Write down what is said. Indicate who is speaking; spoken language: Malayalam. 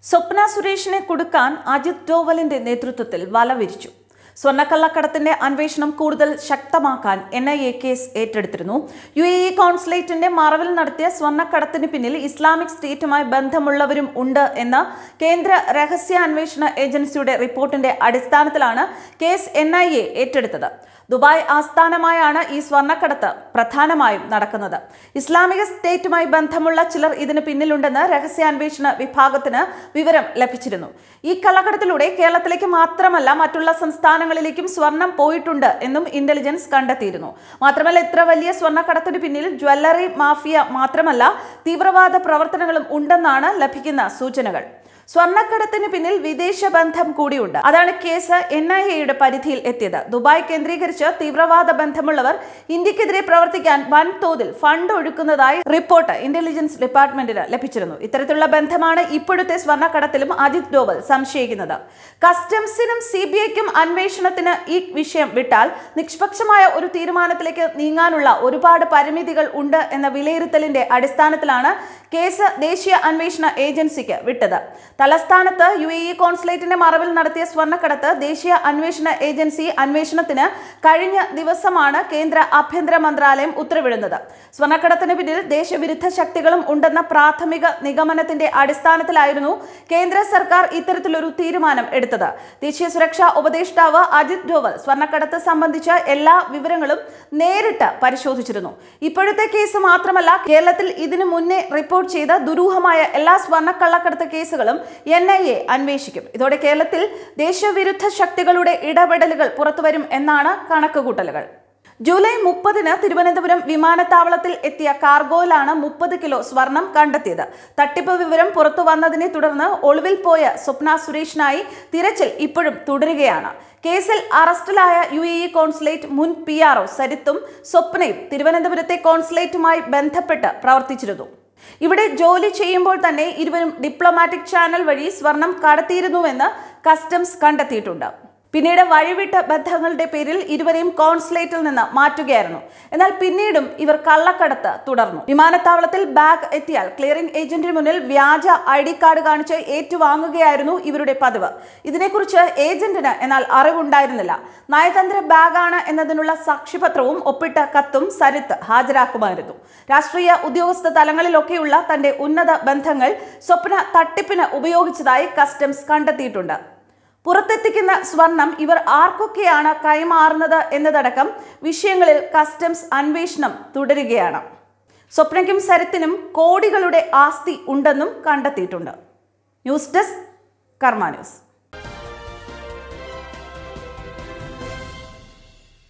Speaker 1: സ്വപ്ന സുരേഷിനെ കൊടുക്കാൻ അജിത് ഡോവലിന്റെ നേതൃത്വത്തിൽ വല വിരിച്ചു സ്വർണ്ണക്കള്ളക്കടത്തിന്റെ അന്വേഷണം കൂടുതൽ ശക്തമാക്കാൻ എൻ ഐ എ കേസ് ഏറ്റെടുത്തിരുന്നു യു എ ഇ കോൺസുലേറ്റിന്റെ മറവിൽ നടത്തിയ സ്വർണ്ണക്കടത്തിന് പിന്നിൽ ഇസ്ലാമിക് സ്റ്റേറ്റുമായി ബന്ധമുള്ളവരും ഉണ്ട് എന്ന കേന്ദ്ര രഹസ്യാന്വേഷണ ഏജൻസിയുടെ റിപ്പോർട്ടിന്റെ അടിസ്ഥാനത്തിലാണ് കേസ് എൻ ഐ എ ഏറ്റെടുത്തത് ദുബായ് ആസ്ഥാനമായാണ് ഈ സ്വർണ്ണക്കടത്ത് പ്രധാനമായും നടക്കുന്നത് ഇസ്ലാമിക സ്റ്റേറ്റുമായി ബന്ധമുള്ള ചിലർ ഇതിന് പിന്നിലുണ്ടെന്ന് രഹസ്യാന്വേഷണ വിഭാഗത്തിന് വിവരം ലഭിച്ചിരുന്നു ഈ കള്ളക്കടത്തിലൂടെ കേരളത്തിലേക്ക് മാത്രമല്ല മറ്റുള്ള സംസ്ഥാനങ്ങളിലേക്കും സ്വർണം പോയിട്ടുണ്ട് എന്നും ഇന്റലിജൻസ് കണ്ടെത്തിയിരുന്നു മാത്രമല്ല ഇത്ര വലിയ സ്വർണ്ണക്കടത്തിന് പിന്നിൽ ജ്വല്ലറി മാഫിയ മാത്രമല്ല തീവ്രവാദ പ്രവർത്തനങ്ങളും ഉണ്ടെന്നാണ് ലഭിക്കുന്ന സൂചനകൾ സ്വർണ്ണക്കടത്തിന് പിന്നിൽ വിദേശ ബന്ധം കൂടിയുണ്ട് അതാണ് കേസ് എൻ ഐ എയുടെ പരിധിയിൽ എത്തിയത് ദുബായ് കേന്ദ്രീകരിച്ച് തീവ്രവാദ ബന്ധമുള്ളവർ ഇന്ത്യക്കെതിരെ പ്രവർത്തിക്കാൻ വൻതോതിൽ ഫണ്ട് ഒഴുക്കുന്നതായി റിപ്പോർട്ട് ഇന്റലിജൻസ് ഡിപ്പാർട്ട്മെന്റിന് ലഭിച്ചിരുന്നു ഇത്തരത്തിലുള്ള ബന്ധമാണ് ഇപ്പോഴത്തെ സ്വർണ്ണക്കടത്തിലും അജിത് ഡോവൽ സംശയിക്കുന്നത് കസ്റ്റംസിനും സി ബി ഐക്കും അന്വേഷണത്തിന് ഈ വിഷയം വിട്ടാൽ നിഷ്പക്ഷമായ ഒരു തീരുമാനത്തിലേക്ക് നീങ്ങാനുള്ള ഒരുപാട് പരിമിതികൾ ഉണ്ട് എന്ന വിലയിരുത്തലിന്റെ അടിസ്ഥാനത്തിലാണ് കേസ് ദേശീയ അന്വേഷണ ഏജൻസിക്ക് വിട്ടത് തലസ്ഥാനത്ത് യു എ ഇ കോൺസുലേറ്റിന്റെ മറവിൽ നടത്തിയ സ്വർണ്ണക്കടത്ത് ദേശീയ അന്വേഷണ ഏജൻസി അന്വേഷണത്തിന് കഴിഞ്ഞ ദിവസമാണ് കേന്ദ്ര ആഭ്യന്തര മന്ത്രാലയം ഉത്തരവിടുന്നത് സ്വർണ്ണക്കടത്തിന് പിന്നിൽ ദേശവിരുദ്ധ ശക്തികളും ഉണ്ടെന്ന പ്രാഥമിക നിഗമനത്തിന്റെ അടിസ്ഥാനത്തിലായിരുന്നു കേന്ദ്ര സർക്കാർ ഇത്തരത്തിലൊരു തീരുമാനം എടുത്തത് ദേശീയ സുരക്ഷാ ഉപദേഷ്ടാവ് അജിത് ഡോവൽ സ്വർണ്ണക്കടത്ത് സംബന്ധിച്ച എല്ലാ വിവരങ്ങളും നേരിട്ട് പരിശോധിച്ചിരുന്നു ഇപ്പോഴത്തെ കേസ് മാത്രമല്ല കേരളത്തിൽ ഇതിനു മുന്നേ റിപ്പോർട്ട് ചെയ്ത ദുരൂഹമായ എല്ലാ സ്വർണ്ണക്കള്ളക്കടത്ത് കേസുകളും എൻ ഐ എ അന്വേഷിക്കും ഇതോടെ കേരളത്തിൽ ദേശവിരുദ്ധ ശക്തികളുടെ ഇടപെടലുകൾ പുറത്തുവരും എന്നാണ് കണക്കുകൂട്ടലുകൾ ജൂലൈ മുപ്പതിന് തിരുവനന്തപുരം വിമാനത്താവളത്തിൽ എത്തിയ കാർഗോയിലാണ് മുപ്പത് കിലോ സ്വർണം കണ്ടെത്തിയത് തട്ടിപ്പ് വിവരം പുറത്തു വന്നതിനെ തുടർന്ന് ഒളിവിൽ പോയ സ്വപ്ന സുരേഷിനായി തിരച്ചിൽ ഇപ്പോഴും തുടരുകയാണ് കേസിൽ അറസ്റ്റിലായ യു എ ഇ കോൺസുലേറ്റ് മുൻ പി ആർ ഒ സരിത്തും സ്വപ്നയും തിരുവനന്തപുരത്തെ കോൺസുലേറ്റുമായി ബന്ധപ്പെട്ട് പ്രവർത്തിച്ചിരുന്നു ഇവിടെ ജോലി ചെയ്യുമ്പോൾ തന്നെ ഇരുവരും ഡിപ്ലോമാറ്റിക് ചാനൽ വഴി സ്വർണം കടത്തിയിരുന്നുവെന്ന് കസ്റ്റംസ് കണ്ടെത്തിയിട്ടുണ്ട് പിന്നീട് വഴിവിട്ട ബന്ധങ്ങളുടെ പേരിൽ ഇരുവരെയും കോൺസുലേറ്റിൽ നിന്ന് മാറ്റുകയായിരുന്നു എന്നാൽ പിന്നീടും ഇവർ കള്ളക്കടത്ത് തുടർന്നു വിമാനത്താവളത്തിൽ ബാഗ് എത്തിയാൽ ക്ലിയറിംഗ് ഏജന്റിന് മുന്നിൽ വ്യാജ ഐ ഡി കാർഡ് കാണിച്ച് ഏറ്റുവാങ്ങുകയായിരുന്നു ഇവരുടെ പതിവ് ഇതിനെക്കുറിച്ച് ഏജന്റിന് എന്നാൽ അറിവുണ്ടായിരുന്നില്ല നയതന്ത്ര ബാഗാണ് എന്നതിനുള്ള സാക്ഷ്യപത്രവും ഒപ്പിട്ട കത്തും സരിത്ത് ഹാജരാക്കുമായിരുന്നു രാഷ്ട്രീയ ഉദ്യോഗസ്ഥ തലങ്ങളിലൊക്കെയുള്ള തന്റെ ഉന്നത ബന്ധങ്ങൾ സ്വപ്ന തട്ടിപ്പിന് ഉപയോഗിച്ചതായി കസ്റ്റംസ് കണ്ടെത്തിയിട്ടുണ്ട് പുറത്തെത്തിക്കുന്ന സ്വർണം ഇവർ ആർക്കൊക്കെയാണ് കൈമാറുന്നത് എന്നതടക്കം വിഷയങ്ങളിൽ കസ്റ്റംസ് അന്വേഷണം തുടരുകയാണ് സ്വപ്നയ്ക്കും സരിത്തിനും കോടികളുടെ ആസ്തി ഉണ്ടെന്നും കണ്ടെത്തിയിട്ടുണ്ട് ന്യൂസ് ഡെസ്ക് കർമ്മ ന്യൂസ്